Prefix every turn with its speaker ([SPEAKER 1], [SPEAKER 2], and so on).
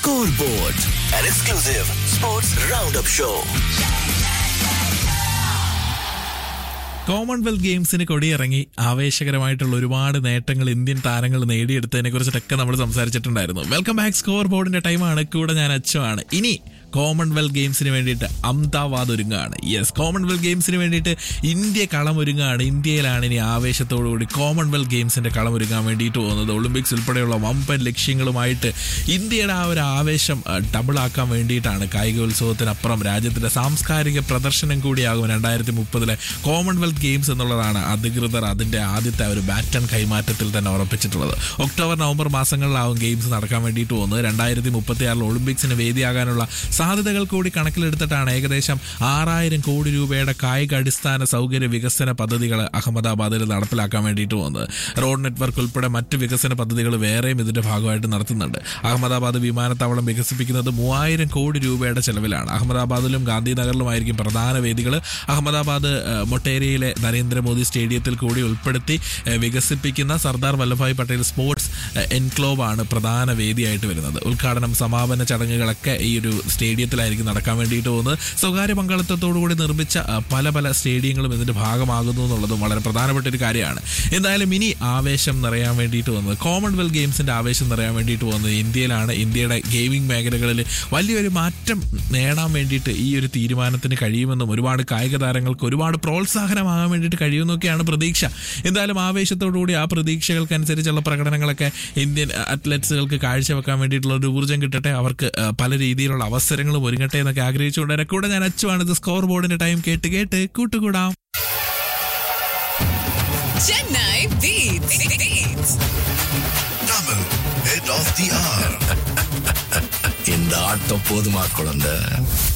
[SPEAKER 1] Scoreboard, an exclusive sports roundup show.
[SPEAKER 2] Commonwealth ഗെയിംസിന് കൊടിയിറങ്ങി ആവേശകരമായിട്ടുള്ള ഒരുപാട് നേട്ടങ്ങൾ ഇന്ത്യൻ താരങ്ങൾ നേടിയെടുത്തതിനെ കുറിച്ചിട്ടൊക്കെ നമ്മൾ സംസാരിച്ചിട്ടുണ്ടായിരുന്നു വെൽക്കം ബാക്ക് സ്കോർ ബോർഡിന്റെ ടൈമാണ് കൂടെ ഞാൻ അച്ചുവാണ് ഇനി കോമൺവെൽത്ത് ഗെയിംസിന് വേണ്ടിയിട്ട് അഹമ്മദാബാദ് ഒരുങ്ങുകയാണ് യെസ് കോമൺവെൽത്ത് ഗെയിംസിന് വേണ്ടിയിട്ട് ഇന്ത്യ കളമൊരുങ്ങുകയാണ് ഇന്ത്യയിലാണ് ഇനി ആവേശത്തോടുകൂടി കോമൺവെൽത്ത് ഗെയിംസിന്റെ കളമൊരുങ്ങാൻ വേണ്ടിയിട്ട് പോകുന്നത് ഒളിമ്പിക്സ് ഉൾപ്പെടെയുള്ള വമ്പൻ ലക്ഷ്യങ്ങളുമായിട്ട് ഇന്ത്യയുടെ ആ ഒരു ആവേശം ഡബിൾ ആക്കാൻ വേണ്ടിയിട്ടാണ് കായികോത്സവത്തിനപ്പുറം രാജ്യത്തിന്റെ സാംസ്കാരിക പ്രദർശനം കൂടിയാകും രണ്ടായിരത്തി മുപ്പതിലെ കോമൺവെൽത്ത് ഗെയിംസ് എന്നുള്ളതാണ് അധികൃതർ അതിന്റെ ആദ്യത്തെ ആ ഒരു ബാറ്റൺ കൈമാറ്റത്തിൽ തന്നെ ഉറപ്പിച്ചിട്ടുള്ളത് ഒക്ടോബർ നവംബർ മാസങ്ങളിലാവും ഗെയിംസ് നടക്കാൻ വേണ്ടിയിട്ട് പോകുന്നത് രണ്ടായിരത്തി മുപ്പത്തി ആറിൽ ഒളിമ്പിക്സിന് വേദിയാകാനുള്ള സാധ്യതകൾ കൂടി കണക്കിലെടുത്തിട്ടാണ് ഏകദേശം ആറായിരം കോടി രൂപയുടെ കായിക അടിസ്ഥാന സൗകര്യ വികസന പദ്ധതികൾ അഹമ്മദാബാദിൽ നടപ്പിലാക്കാൻ വേണ്ടിയിട്ട് പോകുന്നത് റോഡ് നെറ്റ്വർക്ക് ഉൾപ്പെടെ മറ്റ് വികസന പദ്ധതികൾ വേറെയും ഇതിന്റെ ഭാഗമായിട്ട് നടത്തുന്നുണ്ട് അഹമ്മദാബാദ് വിമാനത്താവളം വികസിപ്പിക്കുന്നത് മൂവായിരം കോടി രൂപയുടെ ചെലവിലാണ് അഹമ്മദാബാദിലും ഗാന്ധിനഗറിലുമായിരിക്കും പ്രധാന വേദികൾ അഹമ്മദാബാദ് ഏഹ്, മൊട്ടേരിയയിലെ നരേന്ദ്രമോദി സ്റ്റേഡിയത്തിൽ കൂടി ഉൾപ്പെടുത്തി ഏഹ്, വികസിപ്പിക്കുന്ന സർദാർ വല്ലഭായ് പട്ടേൽ സ്പോർട്സ് ഏഹ്, എൻക്ലോവ് ആണ് പ്രധാന വേദിയായിട്ട് വരുന്നത് ഉദ്ഘാടനം സമാപന ചടങ്ങുകളൊക്കെ ഈ ഒരു സ്റ്റേഡിയത്തിലായിരിക്കും നടക്കാൻ വേണ്ടിയിട്ട് പോകുന്നത് സ്വകാര്യ പങ്കാളിത്തത്തോടു കൂടി നിർമ്മിച്ച ഏഹ്, പല പല സ്റ്റേഡിയങ്ങളും ഇതിന്റെ ഭാഗമാകുന്നു എന്നുള്ളതും വളരെ പ്രധാനപ്പെട്ട ഒരു കാര്യമാണ് എന്തായാലും ഇനി ആവേശം നിറയാൻ വേണ്ടിയിട്ട് വന്നത് കോമൺവെൽത്ത് ഗെയിംസിന്റെ ആവേശം നിറയാൻ വേണ്ടിയിട്ട് പോകുന്നത് ഇന്ത്യയിലാണ് ഇന്ത്യയുടെ ഗെയിമിംഗ് മേഖലകളിൽ വലിയൊരു മാറ്റം നേടാൻ വേണ്ടിയിട്ട് ഈ ഒരു തീരുമാനത്തിന് കഴിയുമെന്നും ഒരുപാട് കായിക താരങ്ങൾക്ക് ഒരുപാട് പ്രോത്സാഹനമാകാൻ വേണ്ടിയിട്ട് കഴിയുമെന്നൊക്കെയാണ് പ്രതീക്ഷ എന്തായാലും ആവേശത്തോടുകൂടി ആ പ്രതീക്ഷകൾക്കനുസരിച്ചുള്ള പ്രകടനങ്ങളൊക്കെ ഇന്ത്യൻ അത്ലറ്റ്സുകൾക്ക് കാഴ്ചവെക്കാൻ വേണ്ടിയിട്ടുള്ള ഒരു ഊർജ്ജം കിട്ടട്ടെ അവർക്ക് ആ, പല രീതിയിലുള്ള അവസരങ്ങളും ഒരുങ്ങട്ടെ എന്നൊക്കെ ആഗ്രഹിച്ചുകൊണ്ട് എന്നെ കൂടെ ഞാൻ അച്ചുവാണ് ഇത് സ്കോർ ബോർഡിന്റെ ടൈം കേട്ട് കേട്ട് കൂട്ടുകൂടാം
[SPEAKER 3] Chennai Beats. Beats.
[SPEAKER 1] Double head of the hour. இந்த ஆட்டம் போதுமா குழந்தை